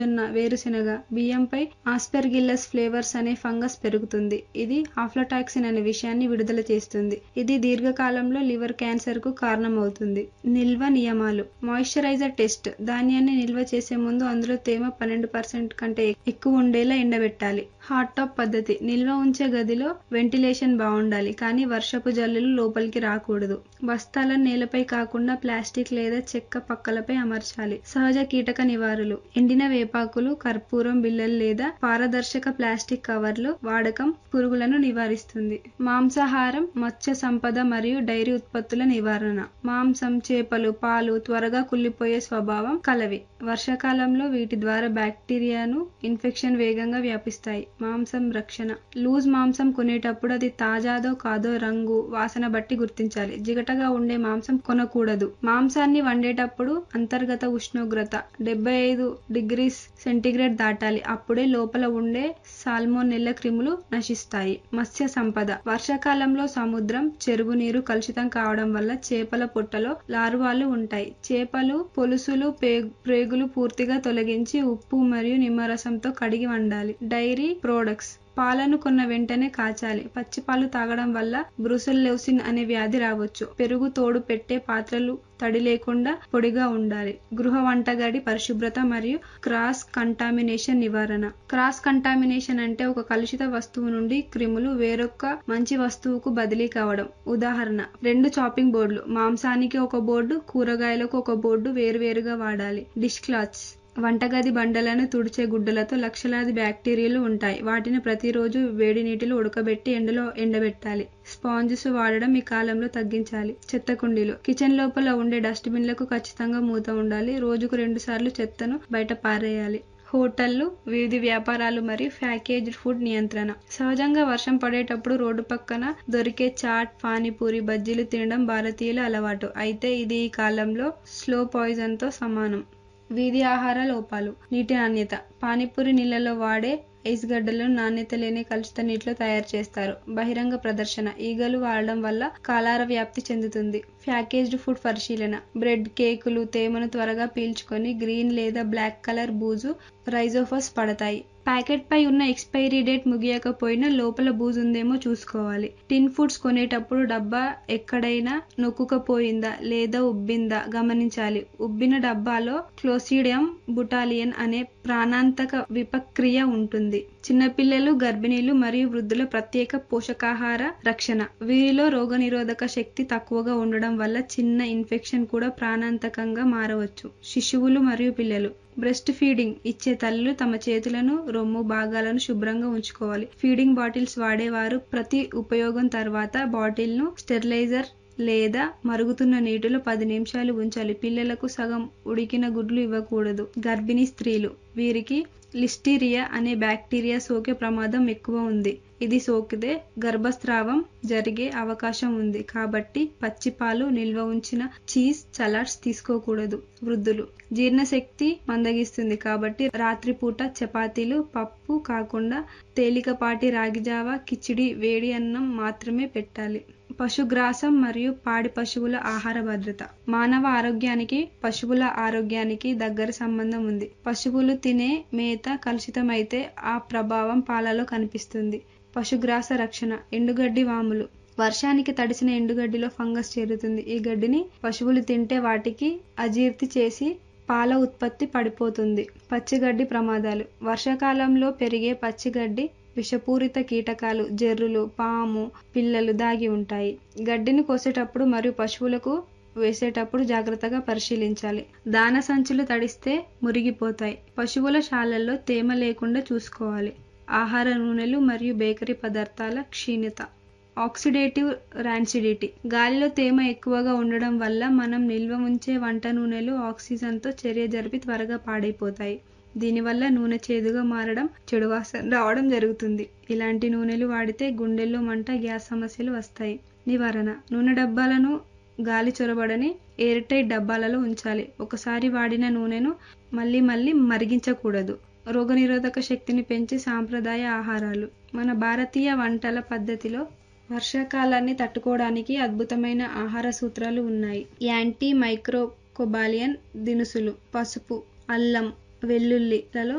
మొక్కజొన్న వేరుశెనగ బియ్యంపై ఆస్పెర్గిల్లస్ ఫ్లేవర్స్ అనే ఫంగస్ పెరుగుతుంది ఇది ఆఫ్లటాక్సిన్ అనే విషయాన్ని విడుదల చేస్తుంది ఇది దీర్ఘకాలంలో లివర్ క్యాన్సర్ కు కారణమవుతుంది నిల్వ నియమాలు మాయిశ్చరైజర్ టెస్ట్ ధాన్యాన్ని నిల్వ చేసే ముందు అందులో తేమ పన్నెండు పర్సెంట్ కంటే ఎక్కువ ఉండేలా ఎండబెట్టాలి హాట్ టాప్ పద్ధతి నిల్వ ఉంచే గదిలో వెంటిలేషన్ బాగుండాలి కానీ వర్షపు జల్లులు లోపలికి రాకూడదు బస్తాలను నేలపై కాకుండా ప్లాస్టిక్ లేదా చెక్క పక్కలపై అమర్చాలి సహజ కీటక నివారణలు ఎండిన వేపాకులు కర్పూరం బిళ్ళలు లేదా పారదర్శక ప్లాస్టిక్ కవర్లు వాడకం పురుగులను నివారిస్తుంది మాంసాహారం మత్స్య సంపద మరియు డైరీ ఉత్పత్తుల నివారణ మాంసం చేపలు పాలు త్వరగా కుళ్ళిపోయే స్వభావం కలవి వర్షాకాలంలో వీటి ద్వారా బ్యాక్టీరియాను ఇన్ఫెక్షన్ వేగంగా వ్యాపిస్తాయి మాంసం రక్షణ లూజ్ మాంసం కొనేటప్పుడు అది తాజాదో కాదో రంగు వాసన బట్టి గుర్తించాలి జిగటగా ఉండే మాంసం కొనకూడదు మాంసాన్ని వండేటప్పుడు అంతర్గత ఉష్ణోగ్రత డెబ్బై ఐదు డిగ్రీస్ సెంటీగ్రేడ్ దాటాలి అప్పుడే లోపల ఉండే సాల్మోనెల్ల క్రిములు నశిస్తాయి మత్స్య సంపద వర్షాకాలంలో సముద్రం చెరువు నీరు కలుషితం కావడం వల్ల చేపల పుట్టలో లార్వాలు ఉంటాయి చేపలు పొలుసులు ప్రేగులు పూర్తిగా తొలగించి ఉప్పు మరియు నిమ్మరసంతో కడిగి వండాలి డైరీ ప్రోడక్ట్స్ పాలను కొన్న వెంటనే కాచాలి పచ్చి పాలు తాగడం వల్ల బ్రూసెల్లోసిన్ అనే వ్యాధి రావచ్చు పెరుగు తోడు పెట్టే పాత్రలు తడి లేకుండా పొడిగా ఉండాలి గృహ వంటగది పరిశుభ్రత మరియు క్రాస్ కంటామినేషన్ నివారణ క్రాస్ కంటామినేషన్ అంటే ఒక కలుషిత వస్తువు నుండి క్రిములు వేరొక మంచి వస్తువుకు బదిలీ కావడం ఉదాహరణ రెండు చాపింగ్ బోర్డులు మాంసానికి ఒక బోర్డు కూరగాయలకు ఒక బోర్డు వేరువేరుగా వాడాలి డిష్ క్లాత్స్ వంటగది బండలను తుడిచే గుడ్డలతో లక్షలాది బ్యాక్టీరియాలు ఉంటాయి వాటిని ప్రతిరోజు వేడి నీటిలో ఉడకబెట్టి ఎండలో ఎండబెట్టాలి స్పాంజెస్ వాడడం ఈ కాలంలో తగ్గించాలి చెత్త కుండీలు కిచెన్ లోపల ఉండే డస్ట్బిన్లకు ఖచ్చితంగా మూత ఉండాలి రోజుకు రెండు సార్లు చెత్తను బయట పారేయాలి హోటళ్లు వీధి వ్యాపారాలు మరియు ప్యాకేజ్డ్ ఫుడ్ నియంత్రణ సహజంగా వర్షం పడేటప్పుడు రోడ్డు పక్కన దొరికే చాట్ పానీపూరి బజ్జీలు తినడం భారతీయుల అలవాటు అయితే ఇది ఈ కాలంలో స్లో పాయిజన్ తో సమానం వీధి ఆహార లోపాలు నీటి నాణ్యత పానీపూరి నీళ్లలో వాడే ఐస్ గడ్డలను నాణ్యత లేని కలుషిత నీటిలో తయారు చేస్తారు బహిరంగ ప్రదర్శన ఈగలు వాడడం వల్ల కాలార వ్యాప్తి చెందుతుంది ప్యాకేజ్డ్ ఫుడ్ పరిశీలన బ్రెడ్ కేకులు తేమను త్వరగా పీల్చుకొని గ్రీన్ లేదా బ్లాక్ కలర్ బూజు రైజోఫస్ పడతాయి ప్యాకెట్ పై ఉన్న ఎక్స్పైరీ డేట్ ముగియకపోయినా లోపల బూజు ఉందేమో చూసుకోవాలి టిన్ ఫుడ్స్ కొనేటప్పుడు డబ్బా ఎక్కడైనా నొక్కుకపోయిందా లేదా ఉబ్బిందా గమనించాలి ఉబ్బిన డబ్బాలో క్లోసిడియం బుటాలియన్ అనే ప్రాణాంతక విపక్రియ ఉంటుంది చిన్నపిల్లలు గర్భిణీలు మరియు వృద్ధుల ప్రత్యేక పోషకాహార రక్షణ వీరిలో రోగనిరోధక శక్తి తక్కువగా ఉండడం వల్ల చిన్న ఇన్ఫెక్షన్ కూడా ప్రాణాంతకంగా మారవచ్చు శిశువులు మరియు పిల్లలు బ్రెస్ట్ ఫీడింగ్ ఇచ్చే తల్లులు తమ చేతులను రొమ్ము భాగాలను శుభ్రంగా ఉంచుకోవాలి ఫీడింగ్ బాటిల్స్ వాడేవారు ప్రతి ఉపయోగం తర్వాత బాటిల్ను స్టెరిలైజర్ లేదా మరుగుతున్న నీటిలో పది నిమిషాలు ఉంచాలి పిల్లలకు సగం ఉడికిన గుడ్లు ఇవ్వకూడదు గర్భిణీ స్త్రీలు వీరికి లిస్టీరియా అనే బ్యాక్టీరియా సోకే ప్రమాదం ఎక్కువ ఉంది ఇది సోకితే గర్భస్రావం జరిగే అవకాశం ఉంది కాబట్టి పచ్చిపాలు నిల్వ ఉంచిన చీజ్ సలాడ్స్ తీసుకోకూడదు వృద్ధులు జీర్ణశక్తి మందగిస్తుంది కాబట్టి రాత్రిపూట చపాతీలు పప్పు కాకుండా తేలికపాటి రాగిజావ కిచిడి వేడి అన్నం మాత్రమే పెట్టాలి పశుగ్రాసం మరియు పాడి పశువుల ఆహార భద్రత మానవ ఆరోగ్యానికి పశువుల ఆరోగ్యానికి దగ్గర సంబంధం ఉంది పశువులు తినే మేత కలుషితమైతే ఆ ప్రభావం పాలలో కనిపిస్తుంది పశుగ్రాస రక్షణ ఎండుగడ్డి వాములు వర్షానికి తడిసిన ఎండుగడ్డిలో ఫంగస్ చేరుతుంది ఈ గడ్డిని పశువులు తింటే వాటికి అజీర్తి చేసి పాల ఉత్పత్తి పడిపోతుంది పచ్చిగడ్డి ప్రమాదాలు వర్షాకాలంలో పెరిగే పచ్చిగడ్డి విషపూరిత కీటకాలు జెర్రులు పాము పిల్లలు దాగి ఉంటాయి గడ్డిని కోసేటప్పుడు మరియు పశువులకు వేసేటప్పుడు జాగ్రత్తగా పరిశీలించాలి దాన సంచులు తడిస్తే మురిగిపోతాయి పశువుల శాలల్లో తేమ లేకుండా చూసుకోవాలి ఆహార నూనెలు మరియు బేకరీ పదార్థాల క్షీణత ఆక్సిడేటివ్ ర్యాన్సిడిటీ గాలిలో తేమ ఎక్కువగా ఉండడం వల్ల మనం నిల్వ ఉంచే వంట నూనెలు ఆక్సిజన్తో చర్య జరిపి త్వరగా పాడైపోతాయి దీనివల్ల నూనె చేదుగా మారడం చెడు వాసన రావడం జరుగుతుంది ఇలాంటి నూనెలు వాడితే గుండెల్లో మంట గ్యాస్ సమస్యలు వస్తాయి నివారణ నూనె డబ్బాలను గాలి చొరబడని ఎయిర్ టైట్ డబ్బాలలో ఉంచాలి ఒకసారి వాడిన నూనెను మళ్ళీ మళ్ళీ మరిగించకూడదు రోగనిరోధక శక్తిని పెంచే సాంప్రదాయ ఆహారాలు మన భారతీయ వంటల పద్ధతిలో వర్షాకాలాన్ని తట్టుకోవడానికి అద్భుతమైన ఆహార సూత్రాలు ఉన్నాయి యాంటీ మైక్రోకోబాలియన్ దినుసులు పసుపు అల్లం వెల్లుల్లిలలో